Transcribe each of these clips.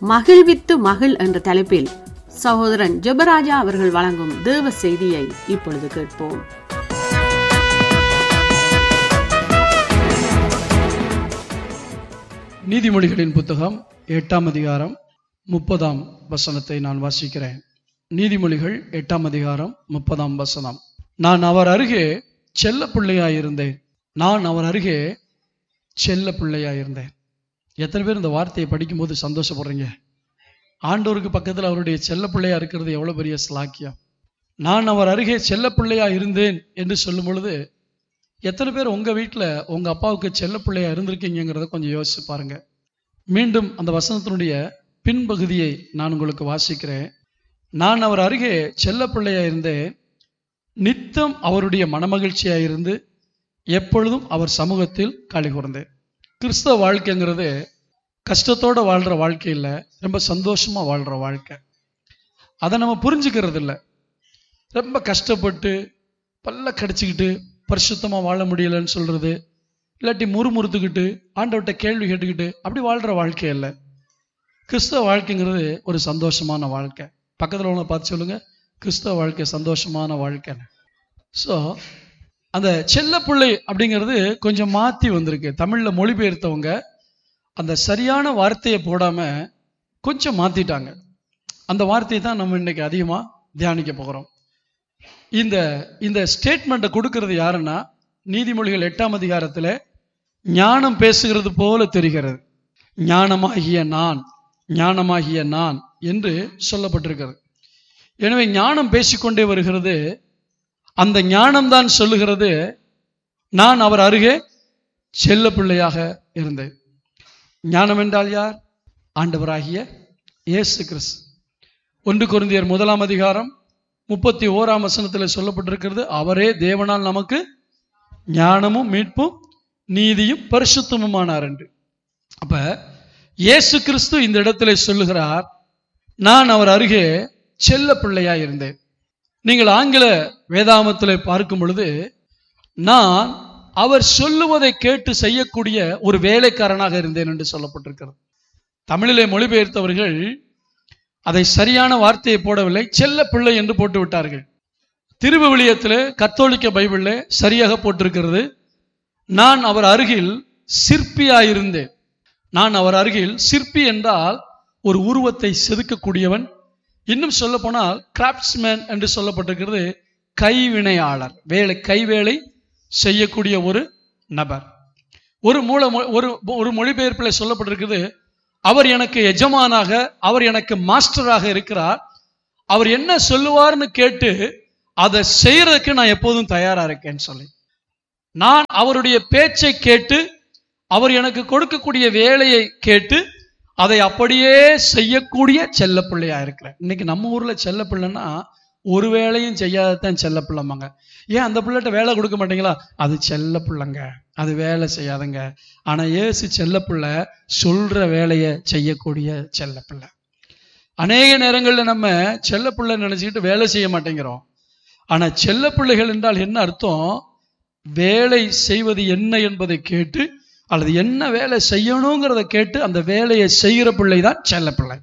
மகிழ்வித்து மகிழ் என்ற தலைப்பில் சகோதரன் ஜெபராஜா அவர்கள் வழங்கும் தேவ செய்தியை இப்பொழுது கேட்போம் நீதிமொழிகளின் புத்தகம் எட்டாம் அதிகாரம் முப்பதாம் வசனத்தை நான் வாசிக்கிறேன் நீதிமொழிகள் எட்டாம் அதிகாரம் முப்பதாம் வசனம் நான் அவர் அருகே செல்ல பிள்ளையாயிருந்தேன் நான் அவர் அருகே செல்ல பிள்ளையாயிருந்தேன் எத்தனை பேர் இந்த வார்த்தையை படிக்கும்போது சந்தோஷப்படுறீங்க ஆண்டோருக்கு பக்கத்தில் அவருடைய செல்ல பிள்ளையா இருக்கிறது எவ்வளவு பெரிய ஸ்லாக்கியம் நான் அவர் அருகே செல்ல பிள்ளையா இருந்தேன் என்று சொல்லும் பொழுது எத்தனை பேர் உங்க வீட்டில் உங்க அப்பாவுக்கு செல்ல பிள்ளையா இருந்திருக்கீங்கிறத கொஞ்சம் யோசிச்சு பாருங்க மீண்டும் அந்த வசனத்தினுடைய பின்பகுதியை நான் உங்களுக்கு வாசிக்கிறேன் நான் அவர் அருகே செல்ல பிள்ளையா இருந்தேன் நித்தம் அவருடைய மனமகிழ்ச்சியா இருந்து எப்பொழுதும் அவர் சமூகத்தில் களி கூர்ந்தேன் கிறிஸ்தவ வாழ்க்கைங்கிறது கஷ்டத்தோட வாழ்ற வாழ்க்கை இல்லை ரொம்ப சந்தோஷமா வாழ்ற வாழ்க்கை அதை நம்ம புரிஞ்சுக்கிறது இல்லை ரொம்ப கஷ்டப்பட்டு பல்ல கடிச்சுக்கிட்டு பரிசுத்தமா வாழ முடியலன்னு சொல்றது இல்லாட்டி முறுமுறுத்துக்கிட்டு ஆண்டவர்கிட்ட கேள்வி கேட்டுக்கிட்டு அப்படி வாழ்ற வாழ்க்கை இல்லை கிறிஸ்தவ வாழ்க்கைங்கிறது ஒரு சந்தோஷமான வாழ்க்கை பக்கத்தில் உள்ள பார்த்து சொல்லுங்க கிறிஸ்தவ வாழ்க்கை சந்தோஷமான வாழ்க்கை ஸோ அந்த செல்லப்பிள்ளை அப்படிங்கிறது கொஞ்சம் மாற்றி வந்திருக்கு தமிழில் மொழிபெயர்த்தவங்க அந்த சரியான வார்த்தையை போடாம கொஞ்சம் மாத்திட்டாங்க அந்த வார்த்தையை தான் நம்ம இன்னைக்கு அதிகமாக தியானிக்க போகிறோம் இந்த இந்த ஸ்டேட்மெண்ட்டை கொடுக்கறது யாருன்னா நீதிமொழிகள் எட்டாம் அதிகாரத்தில் ஞானம் பேசுகிறது போல தெரிகிறது ஞானமாகிய நான் ஞானமாகிய நான் என்று சொல்லப்பட்டிருக்கிறது எனவே ஞானம் பேசிக்கொண்டே வருகிறது அந்த ஞானம்தான் சொல்லுகிறது நான் அவர் அருகே செல்ல பிள்ளையாக இருந்தேன் ஞானம் என்றால் யார் ஆண்டவராகிய இயேசு கிறிஸ்து ஒன்று குருந்தியர் முதலாம் அதிகாரம் முப்பத்தி ஓராம் வசனத்தில் சொல்லப்பட்டிருக்கிறது அவரே தேவனால் நமக்கு ஞானமும் மீட்பும் நீதியும் பரிசுத்தமுமானார் என்று அப்ப இயேசு கிறிஸ்து இந்த இடத்துல சொல்லுகிறார் நான் அவர் அருகே செல்ல பிள்ளையா இருந்தேன் நீங்கள் ஆங்கில வேதாமத்தில் பார்க்கும் பொழுது நான் அவர் சொல்லுவதை கேட்டு செய்யக்கூடிய ஒரு வேலைக்காரனாக இருந்தேன் என்று சொல்லப்பட்டிருக்கிறது தமிழிலே மொழிபெயர்த்தவர்கள் அதை சரியான வார்த்தையை போடவில்லை செல்ல பிள்ளை என்று போட்டு விட்டார்கள் திருவிவிலியத்தில் கத்தோலிக்க பைபிளில் சரியாக போட்டிருக்கிறது நான் அவர் அருகில் சிற்பியாயிருந்தேன் நான் அவர் அருகில் சிற்பி என்றால் ஒரு உருவத்தை செதுக்கக்கூடியவன் இன்னும் சொல்ல போனால் கிராப்ட்ஸ்மேன் என்று சொல்லப்பட்டிருக்கிறது கைவினையாளர் வேலை கைவேலை செய்யக்கூடிய ஒரு நபர் ஒரு மூல ஒரு ஒரு மொழிபெயர்ப்பில் சொல்லப்பட்டிருக்கிறது அவர் எனக்கு எஜமானாக அவர் எனக்கு மாஸ்டராக இருக்கிறார் அவர் என்ன சொல்லுவார்னு கேட்டு அதை செய்யறதுக்கு நான் எப்போதும் தயாரா இருக்கேன்னு சொல்லி நான் அவருடைய பேச்சை கேட்டு அவர் எனக்கு கொடுக்கக்கூடிய வேலையை கேட்டு அதை அப்படியே செய்யக்கூடிய செல்ல பிள்ளையா இருக்கிறேன் இன்னைக்கு நம்ம ஊர்ல செல்ல பிள்ளைன்னா ஒரு வேலையும் செய்யாததான் செல்ல பிள்ளைமாங்க ஏன் அந்த பிள்ளைகிட்ட வேலை கொடுக்க மாட்டீங்களா அது செல்ல பிள்ளைங்க அது வேலை செய்யாதுங்க ஆனா ஏசு செல்ல பிள்ளை சொல்ற வேலையை செய்யக்கூடிய செல்ல பிள்ளை அநேக நேரங்களில் நம்ம செல்ல பிள்ளை நினைச்சுக்கிட்டு வேலை செய்ய மாட்டேங்கிறோம் ஆனா செல்ல பிள்ளைகள் என்றால் என்ன அர்த்தம் வேலை செய்வது என்ன என்பதை கேட்டு அல்லது என்ன வேலை செய்யணுங்கிறத கேட்டு அந்த வேலையை செய்கிற பிள்ளை தான் செல்ல பிள்ளை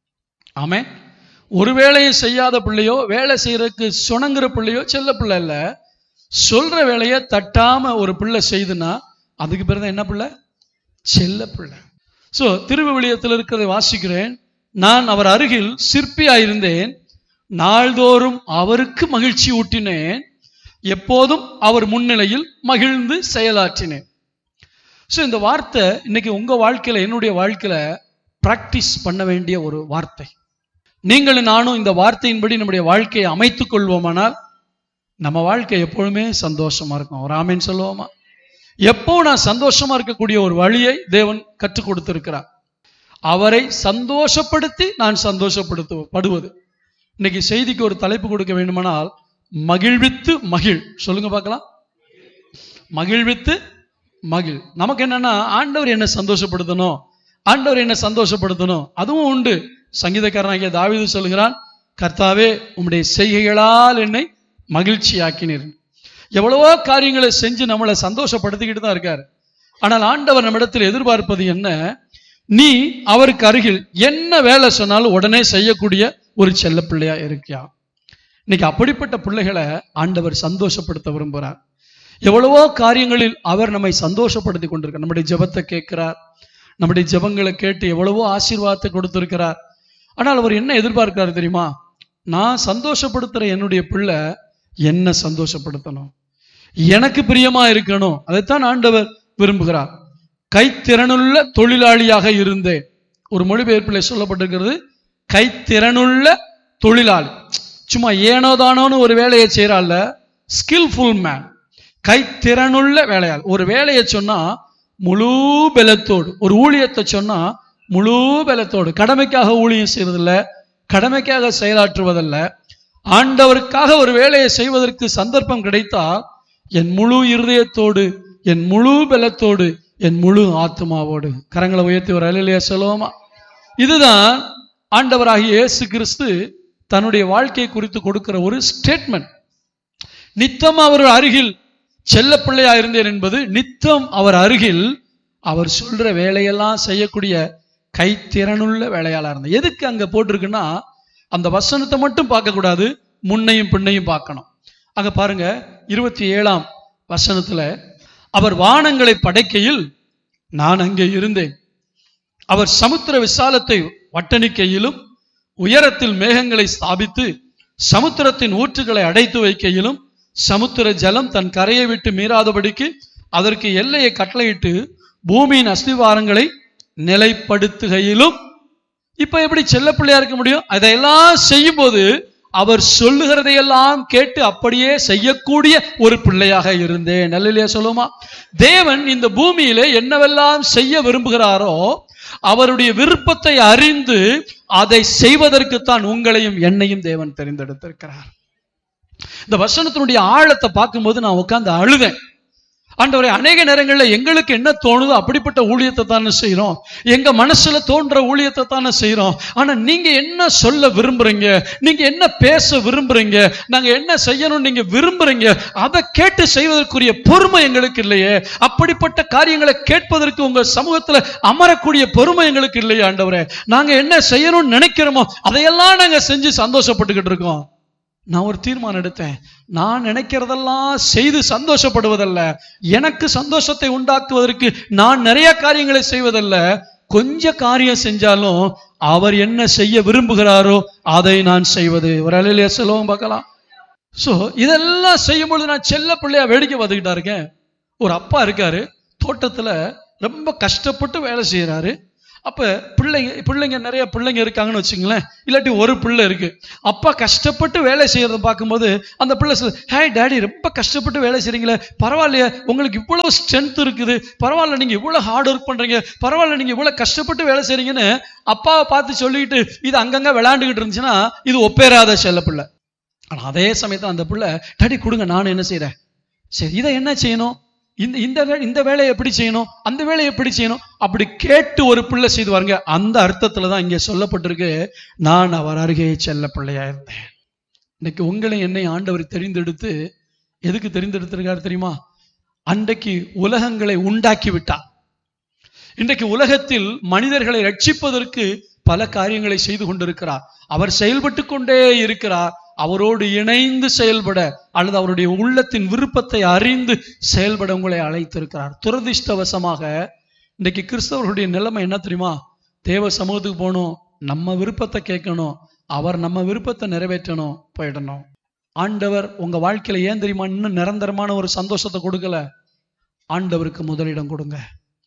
ஆமே ஒரு வேலையை செய்யாத பிள்ளையோ வேலை செய்யறதுக்கு சுணங்குற பிள்ளையோ செல்ல பிள்ளை இல்லை சொல்ற வேலையை தட்டாம ஒரு பிள்ளை செய்துன்னா அதுக்கு பேர் தான் என்ன பிள்ளை செல்ல பிள்ளை ஸோ திருவிவிலியத்தில் இருக்கிறதை வாசிக்கிறேன் நான் அவர் அருகில் சிற்பியாயிருந்தேன் நாள்தோறும் அவருக்கு மகிழ்ச்சி ஊட்டினேன் எப்போதும் அவர் முன்னிலையில் மகிழ்ந்து செயலாற்றினேன் ஸோ இந்த வார்த்தை இன்னைக்கு உங்க வாழ்க்கையில என்னுடைய வாழ்க்கையில பிராக்டிஸ் பண்ண வேண்டிய ஒரு வார்த்தை நீங்களும் நானும் இந்த வார்த்தையின்படி நம்முடைய வாழ்க்கையை அமைத்துக் கொள்வோமானால் நம்ம வாழ்க்கை எப்பொழுதுமே சந்தோஷமா இருக்கும் ஒரு ஆமேன்னு சொல்லுவோமா எப்போ நான் சந்தோஷமா இருக்கக்கூடிய ஒரு வழியை தேவன் கற்றுக் கொடுத்திருக்கிறார் அவரை சந்தோஷப்படுத்தி நான் சந்தோஷப்படுத்து படுவது இன்னைக்கு செய்திக்கு ஒரு தலைப்பு கொடுக்க வேண்டுமானால் மகிழ்வித்து மகிழ் சொல்லுங்க பார்க்கலாம் மகிழ்வித்து மகிழ் நமக்கு என்னன்னா ஆண்டவர் என்ன சந்தோஷப்படுத்தணும் ஆண்டவர் என்ன சந்தோஷப்படுத்தணும் அதுவும் உண்டு சங்கீதக்காரனாகிய தாவீது சொல்கிறான் கர்த்தாவே உம்முடைய செய்கைகளால் என்னை மகிழ்ச்சியாக்கினீர் எவ்வளவோ காரியங்களை செஞ்சு நம்மளை சந்தோஷப்படுத்திக்கிட்டு தான் இருக்காரு ஆனால் ஆண்டவர் நம்மிடத்தில் எதிர்பார்ப்பது என்ன நீ அவருக்கு அருகில் என்ன வேலை சொன்னாலும் உடனே செய்யக்கூடிய ஒரு செல்ல பிள்ளையா இருக்கியா இன்னைக்கு அப்படிப்பட்ட பிள்ளைகளை ஆண்டவர் சந்தோஷப்படுத்த விரும்புகிறார் எவ்வளவோ காரியங்களில் அவர் நம்மை சந்தோஷப்படுத்தி கொண்டிருக்கிறார் நம்முடைய ஜெபத்தை கேட்கிறார் நம்முடைய ஜெபங்களை கேட்டு எவ்வளவோ ஆசீர்வாதத்தை கொடுத்திருக்கிறார் ஆனால் அவர் என்ன எதிர்பார்க்கிறார் தெரியுமா நான் சந்தோஷப்படுத்துற என்னுடைய பிள்ளை என்ன சந்தோஷப்படுத்தணும் எனக்கு பிரியமா இருக்கணும் அதைத்தான் ஆண்டவர் விரும்புகிறார் கைத்திறனுள்ள தொழிலாளியாக இருந்தேன் ஒரு மொழிபெயர்ப்பில் சொல்லப்பட்டிருக்கிறது கைத்திறனுள்ள தொழிலாளி சும்மா ஏனோதானோன்னு ஒரு வேலையை செய்யறாள்ல ஸ்கில்ஃபுல் மேன் கைத்திறனுள்ள வேலையாள் ஒரு வேலையை சொன்னா முழு பலத்தோடு ஒரு ஊழியத்தை சொன்னா முழு பலத்தோடு கடமைக்காக ஊழியம் செய்வதில்ல கடமைக்காக செயலாற்றுவதல்ல ஆண்டவருக்காக ஒரு வேலையை செய்வதற்கு சந்தர்ப்பம் கிடைத்தா என் முழு இருதயத்தோடு என் முழு பலத்தோடு என் முழு ஆத்மாவோடு கரங்களை உயர்த்தி ஒரு அலையிலேயே சொல்லுவோமா இதுதான் ஆண்டவராகிய இயேசு கிறிஸ்து தன்னுடைய வாழ்க்கையை குறித்து கொடுக்கிற ஒரு ஸ்டேட்மெண்ட் நித்தம் அவர் அருகில் செல்ல பிள்ளையா இருந்தேன் என்பது நித்தம் அவர் அருகில் அவர் சொல்ற வேலையெல்லாம் செய்யக்கூடிய கைத்திறனுள்ள வேலையாளா இருந்தேன் எதுக்கு அங்க போட்டிருக்குன்னா அந்த வசனத்தை மட்டும் பார்க்க கூடாது முன்னையும் பின்னையும் பார்க்கணும் அங்க பாருங்க இருபத்தி ஏழாம் வசனத்துல அவர் வானங்களை படைக்கையில் நான் அங்கே இருந்தேன் அவர் சமுத்திர விசாலத்தை வட்டணிக்கையிலும் உயரத்தில் மேகங்களை ஸ்தாபித்து சமுத்திரத்தின் ஊற்றுகளை அடைத்து வைக்கையிலும் சமுத்திர ஜலம் தன் கரையை விட்டு மீறாதபடிக்கு அதற்கு எல்லையை கட்டளையிட்டு பூமியின் அஸ்திவாரங்களை நிலைப்படுத்துகையிலும் இப்ப எப்படி செல்ல பிள்ளையா இருக்க முடியும் அதையெல்லாம் செய்யும் போது அவர் சொல்லுகிறதையெல்லாம் கேட்டு அப்படியே செய்யக்கூடிய ஒரு பிள்ளையாக இருந்தேன் நல்லலையா சொல்லுமா தேவன் இந்த பூமியிலே என்னவெல்லாம் செய்ய விரும்புகிறாரோ அவருடைய விருப்பத்தை அறிந்து அதை செய்வதற்குத்தான் உங்களையும் என்னையும் தேவன் தெரிந்தெடுத்திருக்கிறார் இந்த வசனத்தினுடைய ஆழத்தை பார்க்கும்போது நான் உட்கார்ந்து அழுதேன் ஆண்டவரே அநேக நேரங்களில் எங்களுக்கு என்ன தோணுதோ அப்படிப்பட்ட ஊழியத்தை தானே செய்கிறோம் எங்க மனசுல தோன்ற ஊழியத்தை தானே செய்கிறோம் ஆனா நீங்க என்ன சொல்ல விரும்புறீங்க நீங்க என்ன பேச விரும்புறீங்க நாங்க என்ன செய்யணும்னு நீங்க விரும்புறீங்க அதை கேட்டு செய்வதற்குரிய பொறுமை எங்களுக்கு இல்லையே அப்படிப்பட்ட காரியங்களை கேட்பதற்கு உங்க சமூகத்துல அமரக்கூடிய பொறுமை எங்களுக்கு இல்லையே ஆண்டவரே நாங்க என்ன செய்யணும்னு நினைக்கிறோமோ அதையெல்லாம் நாங்க செஞ்சு சந்தோஷப்பட்டுக்கிட்டு இருக்கோம் நான் ஒரு தீர்மானம் எடுத்தேன் நான் நினைக்கிறதெல்லாம் செய்து சந்தோஷப்படுவதல்ல எனக்கு சந்தோஷத்தை உண்டாக்குவதற்கு நான் நிறைய காரியங்களை செய்வதல்ல கொஞ்ச காரியம் செஞ்சாலும் அவர் என்ன செய்ய விரும்புகிறாரோ அதை நான் செய்வது ஒரு அலையிலேயே செலவும் பார்க்கலாம் ஸோ இதெல்லாம் செய்யும் பொழுது நான் செல்ல பிள்ளையா வேடிக்கை பார்த்துக்கிட்டா இருக்கேன் ஒரு அப்பா இருக்காரு தோட்டத்துல ரொம்ப கஷ்டப்பட்டு வேலை செய்யறாரு அப்ப பிள்ளைங்க பிள்ளைங்க நிறைய பிள்ளைங்க இருக்காங்கன்னு வச்சுங்களேன் இல்லாட்டி ஒரு பிள்ளை இருக்கு அப்பா கஷ்டப்பட்டு வேலை செய்யறத பார்க்கும்போது அந்த பிள்ளை சொல் ஹேய் டேடி ரொம்ப கஷ்டப்பட்டு வேலை செய்றீங்களே பரவாயில்லையே உங்களுக்கு இவ்வளவு ஸ்ட்ரென்த் இருக்குது பரவாயில்ல நீங்க இவ்வளவு ஹார்ட் ஒர்க் பண்றீங்க பரவாயில்ல நீங்க இவ்வளவு கஷ்டப்பட்டு வேலை செய்றீங்கன்னு அப்பாவை பார்த்து சொல்லிட்டு இது அங்கங்க விளையாண்டுகிட்டு இருந்துச்சுன்னா இது ஒப்பேராத செல்ல பிள்ளை ஆனா அதே சமயத்துல அந்த பிள்ளை டாடி கொடுங்க நான் என்ன செய்றேன் சரி இதை என்ன செய்யணும் இந்த இந்த வே- இந்த வேலையை எப்படி செய்யணும் அந்த வேலையை எப்படி செய்யணும் அப்படி கேட்டு ஒரு பிள்ளை செய்து வாருங்க அந்த அர்த்தத்துல தான் இங்க சொல்லப்பட்டிருக்கு நான் அவர் அருகே செல்ல பிள்ளையா இருந்தேன் இன்னைக்கு உங்களை என்னை ஆண்டவர் தெரிந்தெடுத்து எதுக்கு தெரிந்தெடுத்திருக்காரு தெரியுமா அன்றைக்கு உலகங்களை உண்டாக்கி விட்டார் இன்றைக்கு உலகத்தில் மனிதர்களை ரட்சிப்பதற்கு பல காரியங்களை செய்து கொண்டிருக்கிறார் அவர் செயல்பட்டு கொண்டே இருக்கிறார் அவரோடு இணைந்து செயல்பட அல்லது அவருடைய உள்ளத்தின் விருப்பத்தை அறிந்து செயல்பட உங்களை அழைத்திருக்கிறார் துரதிர்ஷ்டவசமாக இன்றைக்கு கிறிஸ்தவர்களுடைய நிலைமை என்ன தெரியுமா தேவ சமூகத்துக்கு போகணும் நம்ம விருப்பத்தை கேட்கணும் அவர் நம்ம விருப்பத்தை நிறைவேற்றணும் போயிடணும் ஆண்டவர் உங்க வாழ்க்கையில ஏன் தெரியுமா இன்னும் நிரந்தரமான ஒரு சந்தோஷத்தை கொடுக்கல ஆண்டவருக்கு முதலிடம் கொடுங்க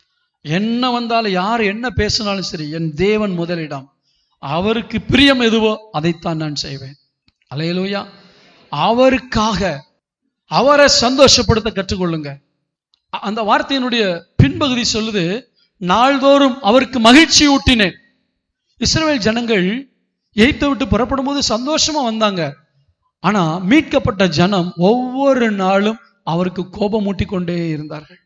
என்ன வந்தாலும் யார் என்ன பேசினாலும் சரி என் தேவன் முதலிடம் அவருக்கு பிரியம் எதுவோ அதைத்தான் நான் செய்வேன் அலையலூயா அவருக்காக அவரை சந்தோஷப்படுத்த கற்றுக்கொள்ளுங்க அ- அந்த வார்த்தையினுடைய பின்பகுதி சொல்லுது நாள்தோறும் அவருக்கு மகிழ்ச்சி ஊட்டினேன் இஸ்ரவேல் ஜனங்கள் எய்த்தை விட்டு புறப்படும் போது சந்தோஷமா வந்தாங்க ஆனா மீட்கப்பட்ட ஜனம் ஒவ்வொரு நாளும் அவருக்கு கோபம் மூட்டிக் கொண்டே இருந்தார்கள்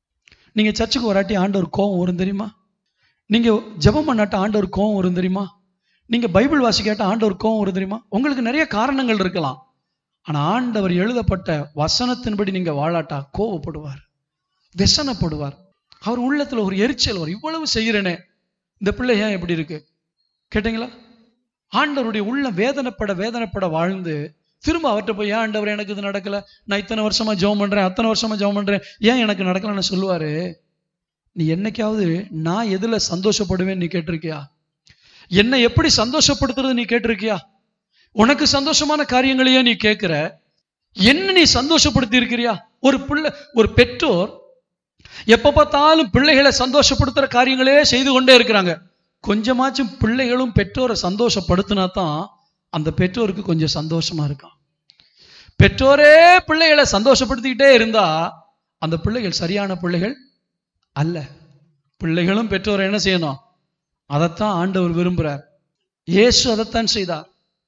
நீங்க சர்ச்சுக்கு வராட்டி ஆண்டவர் கோபம் வரும் தெரியுமா நீங்க ஜெபம் பண்ணாட்ட ஆண்டவர் கோபம் வரும் தெரியுமா நீங்க பைபிள் வாசிக்காட்ட ஆண்டவர் கோபம் வரும் தெரியுமா உங்களுக்கு நிறைய காரணங்கள் இருக்கலாம் ஆனா ஆண்டவர் எழுதப்பட்ட வசனத்தின்படி நீங்க வாழாட்டா கோவப்படுவார் व्यसனப்படுவார் அவர் உள்ளத்துல ஒரு எரிச்சல் வரும் இவ்வளவு செய்கிறேனே இந்த பிள்ளை ஏன் இப்படி இருக்கு கேட்டீங்களா ஆண்டவருடைய உள்ள வேதனைப்பட வேதனைப்பட வாழ்ந்து திரும்ப அவர்கிட்ட போய் ஏன் ஆண்டவர் எனக்கு இது நடக்கல நான் இத்தனை வருஷமா ஜெபம் பண்றேன் அத்தனை வருஷமா ஜெபம் பண்றேன் ஏன் எனக்கு நடக்கலன்னு சொல்லுவாரு நீ என்னைக்காவது நான் எதுல சந்தோஷப்படுவேன் நீ கேட்டிருக்கியா என்னை எப்படி சந்தோஷப்படுத்துறது நீ கேட்டிருக்கியா உனக்கு சந்தோஷமான காரியங்களையே நீ கேட்கிற என்ன நீ சந்தோஷப்படுத்தி இருக்கிறியா ஒரு பிள்ளை ஒரு பெற்றோர் எப்ப பார்த்தாலும் பிள்ளைகளை சந்தோஷப்படுத்துற காரியங்களே செய்து கொண்டே இருக்கிறாங்க கொஞ்சமாச்சும் பிள்ளைகளும் பெற்றோரை சந்தோஷப்படுத்தினா தான் அந்த பெற்றோருக்கு கொஞ்சம் சந்தோஷமா இருக்கும் பெற்றோரே பிள்ளைகளை சந்தோஷப்படுத்திக்கிட்டே இருந்தா அந்த பிள்ளைகள் சரியான பிள்ளைகள் அல்ல பிள்ளைகளும் பெற்றோரை என்ன செய்யணும் அதைத்தான் ஆண்டவர் விரும்புறார் இயேசு அதைத்தான் செய்தார்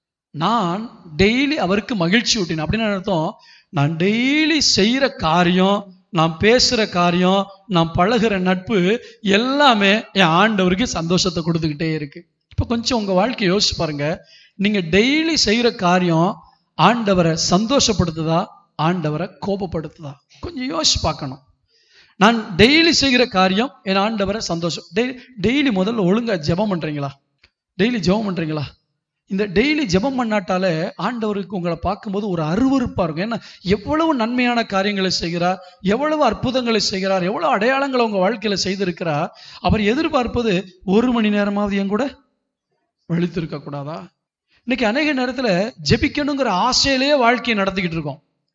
நான் டெய்லி அவருக்கு மகிழ்ச்சி ஊட்டினேன் அப்படின்னு அர்த்தம் நான் டெய்லி செய்யற காரியம் நான் பேசுற காரியம் நான் பழகுற நட்பு எல்லாமே என் ஆண்டவருக்கு சந்தோஷத்தை கொடுத்துக்கிட்டே இருக்கு இப்ப கொஞ்சம் உங்க வாழ்க்கையை யோசிச்சு பாருங்க நீங்க டெய்லி செய்யற காரியம் ஆண்டவரை சந்தோஷப்படுத்துதா ஆண்டவரை கோபப்படுத்துதா கொஞ்சம் யோசிச்சு பார்க்கணும் நான் டெய்லி செய்கிற காரியம் என் ஆண்டவரை சந்தோஷம் டெய் டெய்லி முதல்ல ஒழுங்கா ஜெபம் பண்றீங்களா டெய்லி ஜெபம் பண்றீங்களா இந்த டெய்லி ஜெபம் பண்ணாட்டாலே ஆண்டவருக்கு உங்களை பார்க்கும்போது ஒரு அருவருப்பா இருக்கும் ஏன்னா எவ்வளவு நன்மையான காரியங்களை செய்கிறார் எவ்வளவு அற்புதங்களை செய்கிறார் எவ்வளவு அடையாளங்களை உங்க வாழ்க்கையில செய்திருக்கிறார் அவர் எதிர்பார்ப்பது ஒரு மணி நேரமாவது என் கூட வலித்திருக்க கூடாதா இன்னைக்கு அநேக நேரத்துல ஜெபிக்கணுங்கிற ஆசையிலேயே வாழ்க்கையை நடத்திக்கிட்டு இருக்கோம்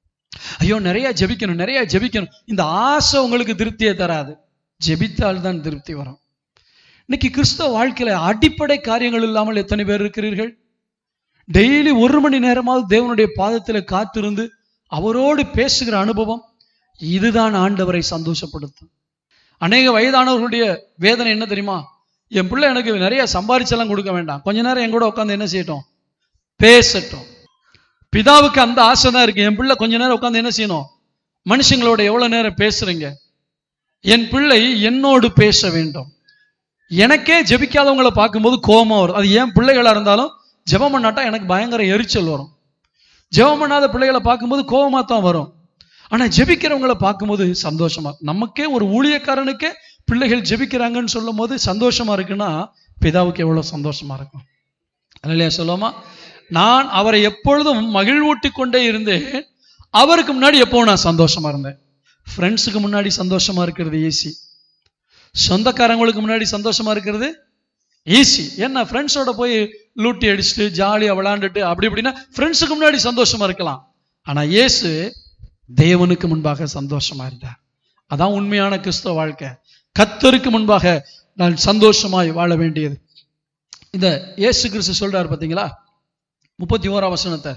ஐயோ நிறைய ஜெபிக்கணும் நிறைய ஜெபிக்கணும் இந்த ஆசை உங்களுக்கு திருப்தியை தராது ஜெபித்தால் தான் திருப்தி வரும் இன்னைக்கு கிறிஸ்தவ வாழ்க்கையில அடிப்படை காரியங்கள் இல்லாமல் எத்தனை பேர் இருக்கிறீர்கள் டெய்லி ஒரு மணி நேரமாவது தேவனுடைய பாதத்துல காத்திருந்து அவரோடு பேசுகிற அனுபவம் இதுதான் ஆண்டவரை சந்தோஷப்படுத்தும் அநேக வயதானவர்களுடைய வேதனை என்ன தெரியுமா என் பிள்ளை எனக்கு நிறைய சம்பாரிச்செல்லாம் கொடுக்க வேண்டாம் கொஞ்ச நேரம் என் கூட உட்காந்து என்ன செய்யட்டும் பேசட்டும் பிதாவுக்கு அந்த ஆசை தான் இருக்கு என் பிள்ளை கொஞ்ச நேரம் உட்காந்து என்ன செய்யணும் மனுஷங்களோட எவ்வளவு நேரம் பேசுறீங்க என் பிள்ளை என்னோடு பேச வேண்டும் எனக்கே ஜெபிக்காதவங்களை பார்க்கும்போது கோபம் வரும் அது ஏன் பிள்ளைகளா இருந்தாலும் ஜெபம் பண்ணாட்டா எனக்கு பயங்கர எரிச்சல் வரும் ஜெபம் பண்ணாத பிள்ளைகளை பார்க்கும்போது கோபமா தான் வரும் ஆனா ஜெபிக்கிறவங்களை பார்க்கும்போது சந்தோஷமா நமக்கே ஒரு ஊழியக்காரனுக்கே பிள்ளைகள் ஜெபிக்கிறாங்கன்னு சொல்லும் போது சந்தோஷமா இருக்குன்னா பிதாவுக்கு எவ்வளவு சந்தோஷமா இருக்கும் இல்லையா சொல்லுவோமா நான் அவரை எப்பொழுதும் மகிழ்வூட்டி கொண்டே இருந்தேன் அவருக்கு முன்னாடி எப்போ நான் சந்தோஷமா இருந்தேன் ஃப்ரெண்ட்ஸுக்கு முன்னாடி சந்தோஷமா இருக்கிறது ஈஸி சொந்தக்காரங்களுக்கு முன்னாடி சந்தோஷமா இருக்கிறது ஈஸி ஏன்னா ஃப்ரெண்ட்ஸோட போய் லூட்டி அடிச்சுட்டு ஜாலியாக விளாண்டுட்டு அப்படி இப்படின்னா ஃப்ரெண்ட்ஸுக்கு முன்னாடி சந்தோஷமா இருக்கலாம் ஆனா இயேசு தேவனுக்கு முன்பாக சந்தோஷமா இருந்தார் அதான் உண்மையான கிறிஸ்தவ வாழ்க்கை கத்தருக்கு முன்பாக நான் சந்தோஷமாய் வாழ வேண்டியது இந்த இயேசு கிறிஸ்து சொல்றாரு பாத்தீங்களா முப்பத்தி ஓராம் வசனத்தை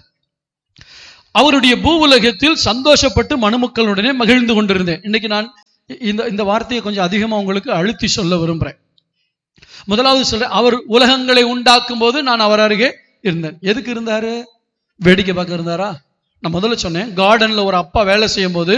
அவருடைய பூவுலகத்தில் சந்தோஷப்பட்டு மனுமக்களுடனே மகிழ்ந்து கொண்டிருந்தேன் இன்னைக்கு நான் இந்த இந்த வார்த்தையை கொஞ்சம் அதிகமா உங்களுக்கு அழுத்தி சொல்ல விரும்புறேன் முதலாவது சொல்றேன் அவர் உலகங்களை உண்டாக்கும் போது நான் அவர் அருகே இருந்தேன் எதுக்கு இருந்தாரு வேடிக்கை பார்க்க இருந்தாரா நான் முதல்ல சொன்னேன் கார்டன்ல ஒரு அப்பா வேலை செய்யும் போது